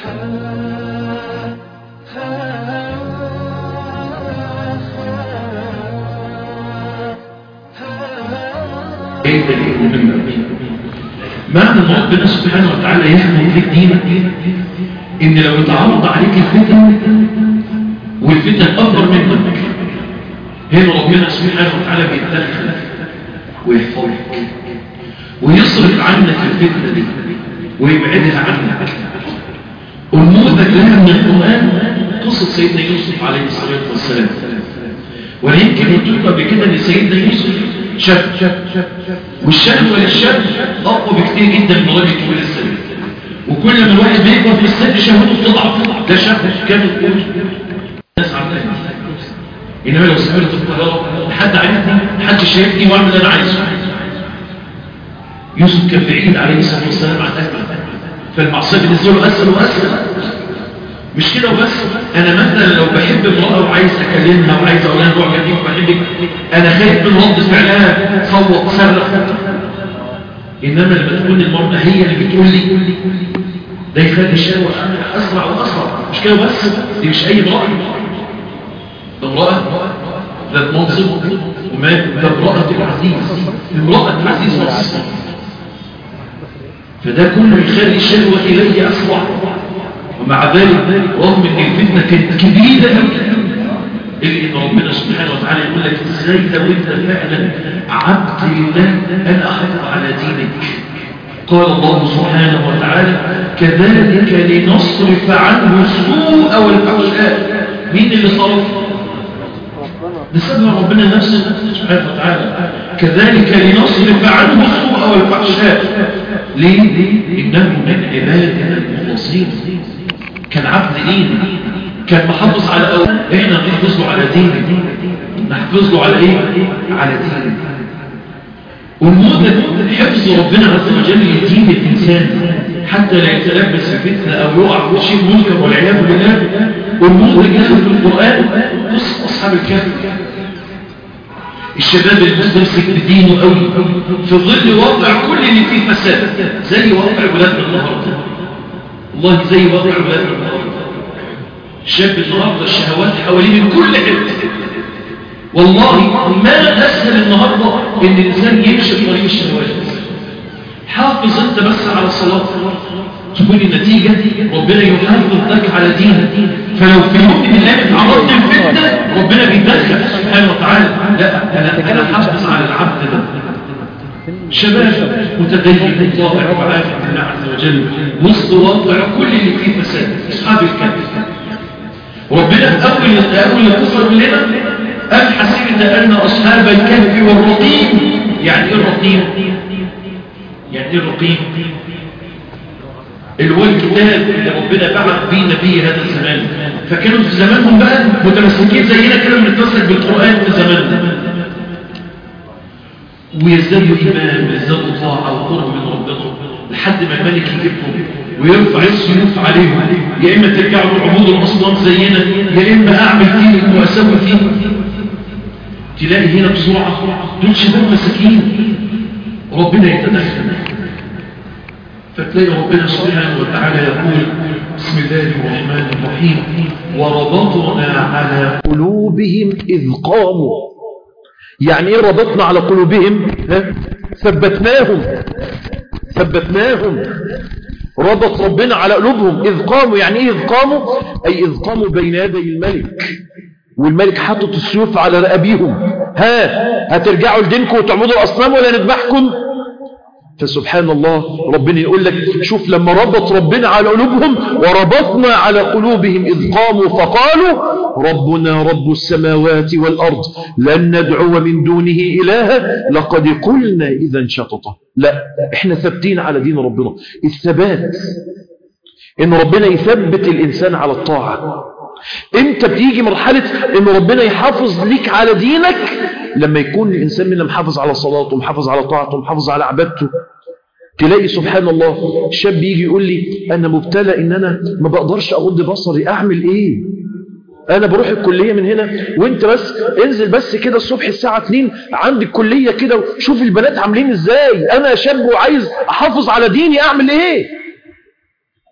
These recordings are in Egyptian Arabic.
معنى ان ربنا سبحانه وتعالى يحمل لك دينك ان لو اتعرض عليك الفتن والفتن اكبر منك هنا ربنا سبحانه وتعالى بيتدخل ويحفظك ويصرف عنك الفتنه دي ويبعدها عنك النموذج لها من القران قصه سيدنا يوسف عليه الصلاه والسلام ويمكن يطلق بكده ان سيدنا يوسف شاب والشاب وللشاب اقوى بكتير جدا من راجل كبير السن وكل ما الواحد بيكبر في السن شهوته بتضعف ده شاب كامل قوي الناس عارفه انما لو سافرت في القاهره حد عارفني حد شايفني واعمل اللي انا عايزه يوسف كان بعيد عليه الصلاه والسلام عن اهله فالمعصيه بالنسبه له اسهل واسهل مش كده وبس انا مثلا لو بحب امراه وعايز اكلمها وعايز اقول لها روح جنبي وبحبك انا خايف من رد فعلها صوت صرخ انما لما تكون المراه هي اللي بتقول لي ده يخلي الشهوه اسرع واسرع مش كده بس دي مش اي امراه ده امراه ذات منصب وما ده امراه العزيز امراه العزيز مصر فده كله يخلي الشهوه اليه اسرع ومع ذلك رغم ان الفتنة كانت كبيرة إلا إن ربنا سبحانه وتعالى يقول لك إزاي لو أنت فعلا عبد لله أنا أحافظ على دينك قال الله سبحانه وتعالى كذلك لنصرف عنه السوء والفحشاء مين اللي صرف؟ نسبها ربنا نفسه سبحانه وتعالى كذلك لنصرف عنه السوء والفحشاء ليه؟ إنه من عبادنا المخلصين كان عبد دين كان محافظ على أول احنا نحفظ له على دين نحفظ له على ايه على دين والمدة حفظ ربنا عز وجل لدين الإنسان حتى لا يتلبس في فتنة أو يقع في شيء منكر والعياذ بالله والمدة جاءت في القرآن قصة أصحاب الكهف الشباب المستمسك بدينه قوي في ظل وضع كل اللي فيه فساد زي وضع ولادنا النهارده والله زي وضع ولادنا النهارده الشاب النهارده الشهوات حواليه من كل حته والله ما اسهل النهارده ان الانسان يمشي في طريق الشهوات حافظ انت بس على الصلاه تكون النتيجة ربنا يحافظ لك على دينك فلو في يوم من الأيام اتعرضت الفتنة ربنا بيتدخل سبحانه وتعالى لا أنا أنا حافظ على العبد ده شباب متدين طائع وعارف الله عز وجل وسط واقع كل اللي فيه فساد أصحاب الكهف ربنا في أول أول القصة لنا أم حسبت أن أصحاب الكهف والرقيم يعني إيه الرقيم؟ يعني إيه الرقيم؟ اللي هو الكتاب اللي ربنا بعث بيه نبي هذا الزمان فكانوا في زمانهم بقى متمسكين زينا كده بنتمسك بالقرآن في زماننا ويزدادوا إيمان ويزدادوا طاعة وقرب من ربنا لحد ما الملك يجيبهم ويرفع السيوف عليهم يا إما ترجعوا لعبود الأصنام زينا يا إما أعمل فيه وأسوي فيه تلاقي هنا بسرعة دول شباب مساكين ربنا يتدخل فتلاقي ربنا سبحانه وتعالى يقول بسم الله الرحمن الرحيم وربطنا على قلوبهم إذ قاموا يعني إيه ربطنا على قلوبهم ها؟ ثبتناهم ثبتناهم ربط ربنا على قلوبهم إذ قاموا يعني إيه إذ قاموا أي إذ قاموا بين يدي الملك والملك حطت السيوف على رقابيهم ها هترجعوا لدينكم وتعبدوا الأصنام ولا نذبحكم فسبحان الله ربنا يقول لك شوف لما ربط ربنا على قلوبهم وربطنا على قلوبهم إذ قاموا فقالوا ربنا رب السماوات والأرض لن ندعو من دونه إلها لقد قلنا إذا شططا لا احنا ثابتين على دين ربنا الثبات ان ربنا يثبت الإنسان على الطاعة امتى بتيجي مرحلة ان ربنا يحافظ ليك على دينك لما يكون الإنسان منا محافظ على صلاته محافظ على طاعته محافظ على عبادته تلاقي سبحان الله الشاب يجي يقول لي أنا مبتلى إن أنا ما بقدرش أغض بصري أعمل إيه أنا بروح الكلية من هنا وانت بس انزل بس كده الصبح الساعة 2 عند الكلية كده وشوف البنات عاملين ازاي أنا شاب وعايز أحافظ على ديني أعمل إيه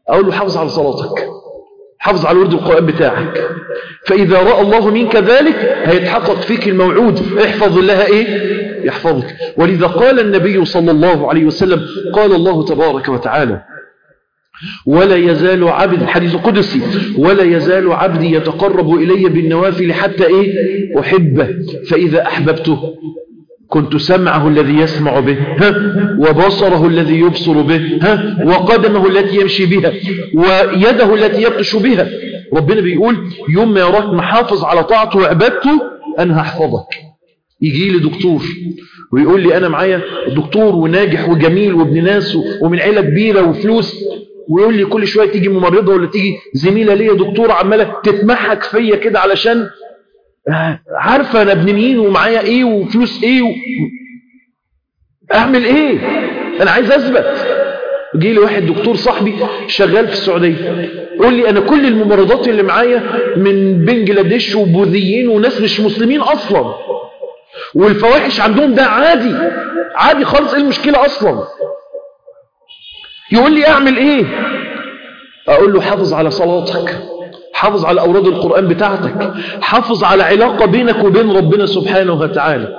أقول له حافظ على صلاتك حافظ على ورد القرآن بتاعك فإذا رأى الله منك ذلك هيتحقق فيك الموعود احفظ الله إيه يحفظك ولذا قال النبي صلى الله عليه وسلم قال الله تبارك وتعالى ولا يزال عبد حديث قدسي ولا يزال عبدي يتقرب إلي بالنوافل حتى إيه أحبه فإذا أحببته كنت سمعه الذي يسمع به ها وبصره الذي يبصر به ها وقدمه التي يمشي بها ويده التي يبطش بها ربنا بيقول يوم ما يراك محافظ على طاعته وعبادته أنا هحفظك يجي لي دكتور ويقول لي أنا معايا دكتور وناجح وجميل وابن ناس ومن عيلة كبيرة وفلوس ويقول لي كل شوية تيجي ممرضة ولا تيجي زميلة ليا دكتور عمالة تتمحك فيا كده علشان عارفة أنا ابن مين ومعايا إيه وفلوس إيه و... أعمل إيه أنا عايز أثبت جي لي واحد دكتور صاحبي شغال في السعودية يقول لي أنا كل الممرضات اللي معايا من بنجلاديش وبوذيين وناس مش مسلمين أصلا والفواحش عندهم ده عادي عادي خالص إيه المشكلة أصلا يقول لي أعمل إيه أقول له حافظ على صلاتك حافظ على أوراد القرآن بتاعتك حافظ على علاقة بينك وبين ربنا سبحانه وتعالى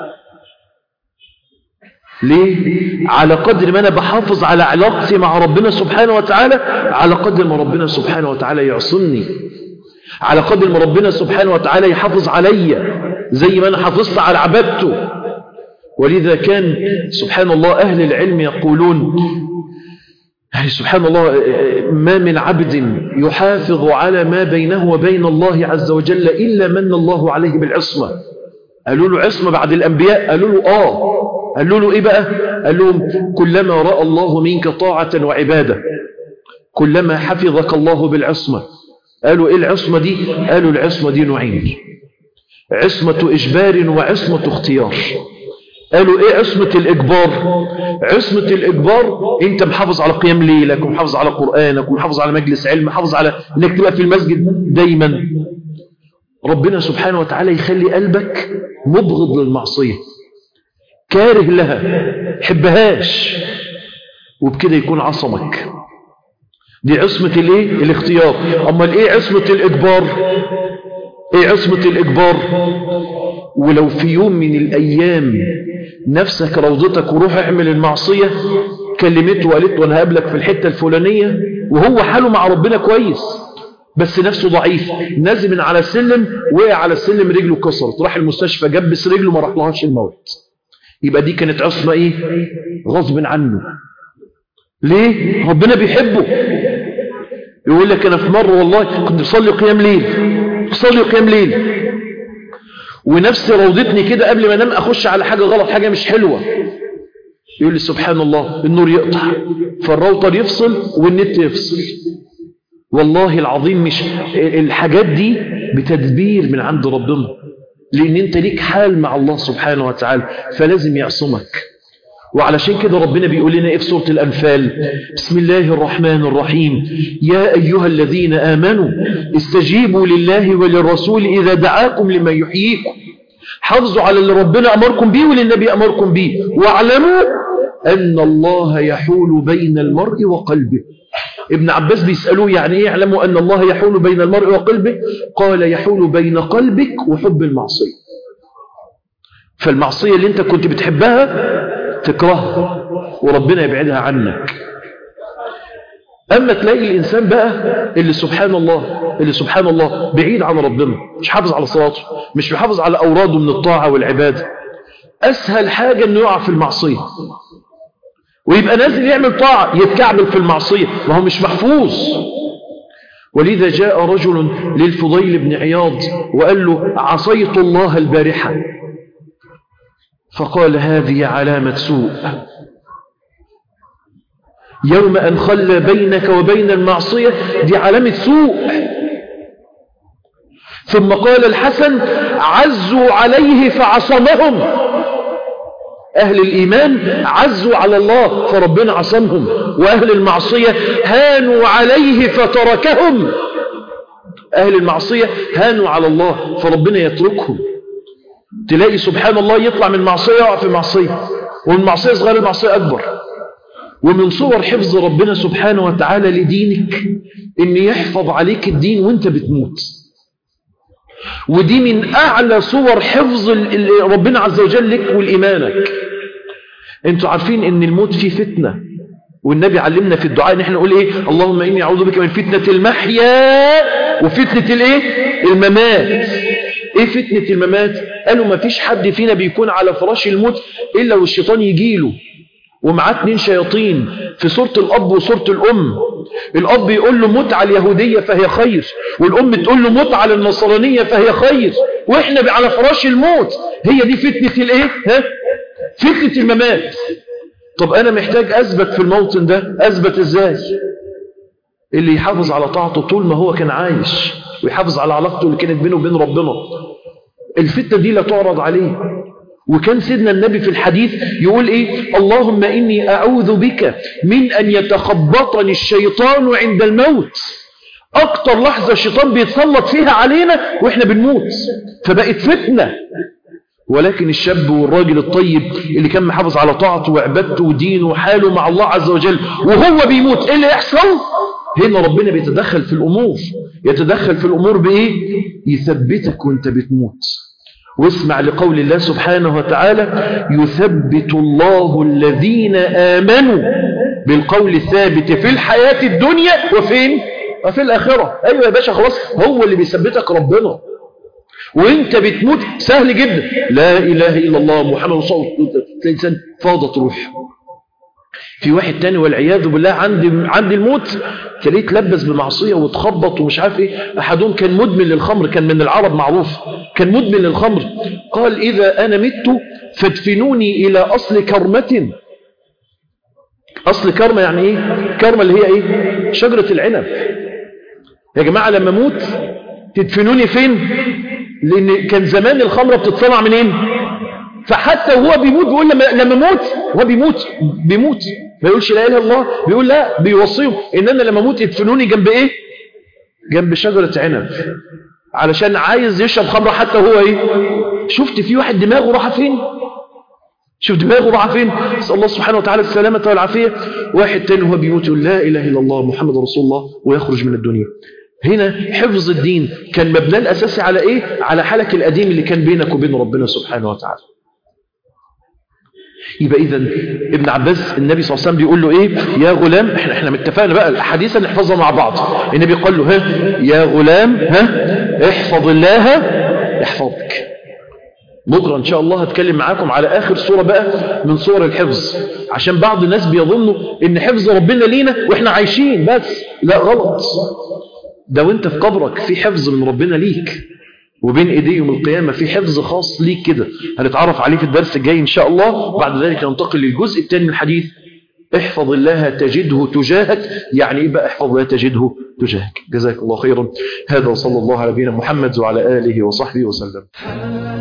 ليه؟ على قدر ما أنا بحافظ على علاقتي مع ربنا سبحانه وتعالى على قدر ما ربنا سبحانه وتعالى يعصمني على قدر ما ربنا سبحانه وتعالى يحافظ عليا زي ما أنا حافظت على عبادته ولذا كان سبحان الله أهل العلم يقولون يعني سبحان الله ما من عبد يحافظ على ما بينه وبين الله عز وجل إلا من الله عليه بالعصمة قالوا له عصمة بعد الأنبياء قالوا له آه قالوا له إيه بقى قال لهم كلما رأى الله منك طاعة وعبادة كلما حفظك الله بالعصمة قالوا إيه العصمة دي قالوا العصمة دي نوعين عصمة إجبار وعصمة اختيار قالوا ايه عصمة الاجبار عصمة الاجبار انت محافظ على قيام ليلك ومحافظ على قرآنك ومحافظ على مجلس علم محافظ على انك تبقى في المسجد دايما ربنا سبحانه وتعالى يخلي قلبك مبغض للمعصية كاره لها حبهاش وبكده يكون عصمك دي عصمة الايه الاختيار اما الايه عصمة الاجبار ايه عصمة الاجبار ولو في يوم من الايام نفسك روضتك وروح اعمل المعصية كلمته وقالت له انا هقابلك في الحتة الفلانية وهو حاله مع ربنا كويس بس نفسه ضعيف نازل من على السلم وقع على السلم رجله كسرت راح المستشفى جبس رجله ما راحلهاش الموت يبقى دي كانت عصمة ايه غصب عنه ليه ربنا بيحبه يقول لك انا في مرة والله كنت بصلي قيام ليل بصلي قيام ليل ونفسي روضتني كده قبل ما انام اخش على حاجة غلط حاجة مش حلوة يقول لي سبحان الله النور يقطع فالراوتر يفصل والنت يفصل والله العظيم مش الحاجات دي بتدبير من عند ربنا لان انت ليك حال مع الله سبحانه وتعالى فلازم يعصمك وعلشان كده ربنا بيقول لنا ايه في سورة الأنفال بسم الله الرحمن الرحيم يا أيها الذين آمنوا استجيبوا لله وللرسول إذا دعاكم لما يحييكم حافظوا على اللي ربنا أمركم به وللنبي أمركم به واعلموا أن الله يحول بين المرء وقلبه ابن عباس بيسألوه يعني ايه يعلموا أن الله يحول بين المرء وقلبه قال يحول بين قلبك وحب المعصية فالمعصية اللي انت كنت بتحبها تكرهها وربنا يبعدها عنك أما تلاقي الإنسان بقى اللي سبحان الله اللي سبحان الله بعيد عن ربنا مش حافظ على صلاته مش محافظ على أوراده من الطاعة والعبادة أسهل حاجة أنه يقع في المعصية ويبقى نازل يعمل طاعة يتكعبل في المعصية وهو مش محفوظ ولذا جاء رجل للفضيل بن عياض وقال له عصيت الله البارحة فقال هذه علامة سوء يوم أن خلى بينك وبين المعصية دي علامة سوء ثم قال الحسن عزوا عليه فعصمهم أهل الإيمان عزوا على الله فربنا عصمهم وأهل المعصية هانوا عليه فتركهم أهل المعصية هانوا على الله فربنا يتركهم تلاقي سبحان الله يطلع من معصية يقع في معصية ومن معصية صغيرة المعصية أكبر ومن صور حفظ ربنا سبحانه وتعالى لدينك ان يحفظ عليك الدين وانت بتموت ودي من اعلى صور حفظ ربنا عز وجل لك ولإيمانك انتوا عارفين ان الموت فيه فتنة والنبي علمنا في الدعاء ان احنا نقول ايه اللهم اني اعوذ بك من فتنة المحيا وفتنة الايه الممات ايه فتنة الممات قالوا ما فيش حد فينا بيكون على فراش الموت الا والشيطان يجيله ومعاه اتنين شياطين في صورة الأب وصورة الأم الأب يقول له مت على اليهودية فهي خير والأم تقول له مت على النصرانية فهي خير وإحنا على فراش الموت هي دي فتنة الإيه ها؟ فتنة الممات طب أنا محتاج أثبت في الموطن ده أثبت إزاي اللي يحافظ على طاعته طول ما هو كان عايش ويحافظ على علاقته اللي كانت بينه وبين ربنا الفتنة دي لا تعرض عليه وكان سيدنا النبي في الحديث يقول ايه اللهم اني اعوذ بك من ان يتخبطني الشيطان عند الموت اكتر لحظة الشيطان بيتسلط فيها علينا واحنا بنموت فبقت فتنة ولكن الشاب والراجل الطيب اللي كان محافظ على طاعته وعبادته ودينه وحاله مع الله عز وجل وهو بيموت ايه اللي يحصل هنا ربنا بيتدخل في الامور يتدخل في الامور بايه يثبتك وانت بتموت واسمع لقول الله سبحانه وتعالى يثبت الله الذين آمنوا بالقول الثابت في الحياة الدنيا وفين وفي الآخرة أيوة يا باشا خلاص هو اللي بيثبتك ربنا وانت بتموت سهل جدا لا إله إلا الله محمد رسول الله الإنسان فاضت روح في واحد تاني والعياذ بالله عند عند الموت تلاقيه تلبس بمعصيه وتخبط ومش عارف ايه احدهم كان مدمن للخمر كان من العرب معروف كان مدمن للخمر قال اذا انا مت فادفنوني الى اصل كرمه اصل كرمه يعني ايه كرمه اللي هي ايه شجره العنب يا جماعه لما اموت تدفنوني فين لان كان زمان الخمره بتتصنع منين فحتى وهو بيموت بيقول لما لما اموت هو بيموت بيموت ما يقولش لا اله الا الله بيقول لا بيوصيهم ان انا لما اموت يدفنوني جنب ايه جنب شجره عنب علشان عايز يشرب خمره حتى هو ايه شفت في واحد دماغه راح فين شوف دماغه راح فين نسال الله سبحانه وتعالى السلامه والعافيه واحد تاني وهو بيموت يقول لا اله الا الله محمد رسول الله ويخرج من الدنيا هنا حفظ الدين كان مبناه الاساسي على ايه على حالك القديم اللي كان بينك وبين ربنا سبحانه وتعالى يبقى اذا ابن عباس النبي صلى الله عليه وسلم بيقول له ايه يا غلام احنا احنا متفقنا بقى الحديث نحفظها مع بعض النبي قال له ها يا غلام ها احفظ الله يحفظك بكره ان شاء الله هتكلم معاكم على اخر صوره بقى من صور الحفظ عشان بعض الناس بيظنوا ان حفظ ربنا لينا واحنا عايشين بس لا غلط ده وانت في قبرك في حفظ من ربنا ليك وبين ايديه يوم القيامة في حفظ خاص ليك كده هنتعرف عليه في الدرس الجاي ان شاء الله بعد ذلك ننتقل للجزء الثاني من الحديث احفظ الله تجده تجاهك يعني ايه بقى احفظ الله تجده تجاهك جزاك الله خيرا هذا وصلى الله على نبينا محمد وعلى آله وصحبه وسلم